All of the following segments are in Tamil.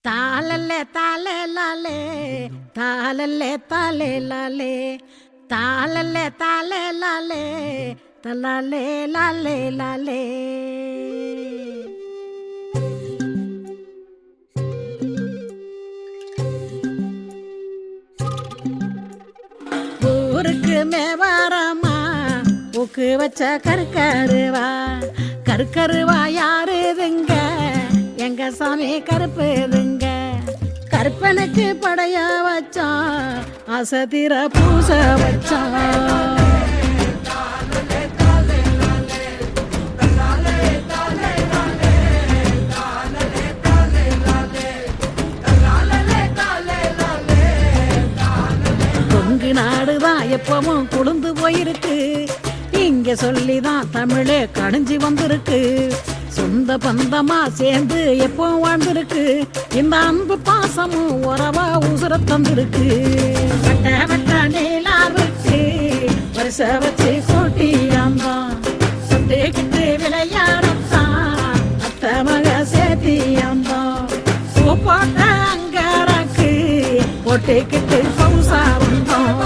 தாளல்லே தாலே லாலே தாளல்லே தாலே லாலே தாளல்லே தாலே லாலே தலாலே லாலே லாலே ஊருக்கு மேவாரமா ஊக்கு வச்ச கருக்கருவா கருக்கருவா யாருதுங்க எங்க சாமி கருப்புதுங்க கருப்பனுக்கு படைய வச்சான் அசதிர பூச வச்சான் கொங்கு நாடுதான் எப்பவும் குளுந்து போயிருக்கு இங்க சொல்லிதான் தமிழே கணிஞ்சு வந்திருக்கு சொந்த பந்தமா சேர்ந்து எப்போ வாழ்ந்திருக்கு இந்த அன்பு பாசமும் உறவா உசுர தந்திருக்கு வட்ட வட்ட நீலாவுக்கு வருஷ வச்சு கூட்டியாந்தான் சுட்டிக்கிட்டு விளையாடத்தான் அத்த மக சேத்தியாந்தான் பூ போட்ட அங்கரக்கு போட்டுக்கிட்டு பவுசா வந்தோம்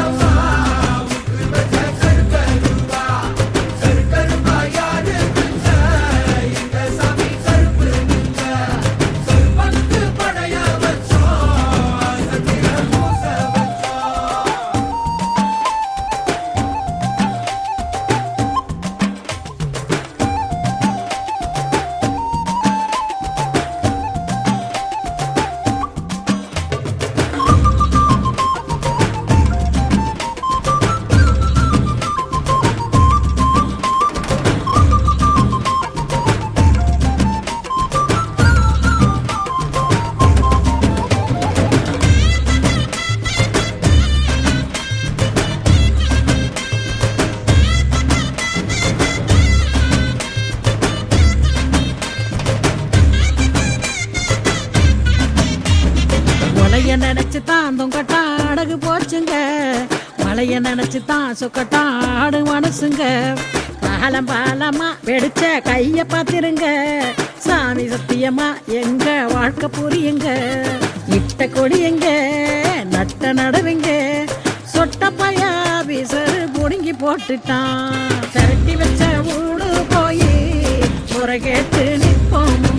மலைய நினைச்சு தான் தொங்கட்டா அடகு போச்சுங்க மலைய நினைச்சு தான் சொக்கட்டா ஆடு மனசுங்க காலம் பாலமா வெடிச்ச கைய பாத்திருங்க சாமி சத்தியமா எங்க வாழ்க்கை புரியுங்க இட்ட கொடியுங்க நட்ட நடவுங்க சொட்ட பையா விசரு புடுங்கி போட்டுட்டான் திரட்டி வச்ச ஊடு போய் முறை கேட்டு நிற்போம்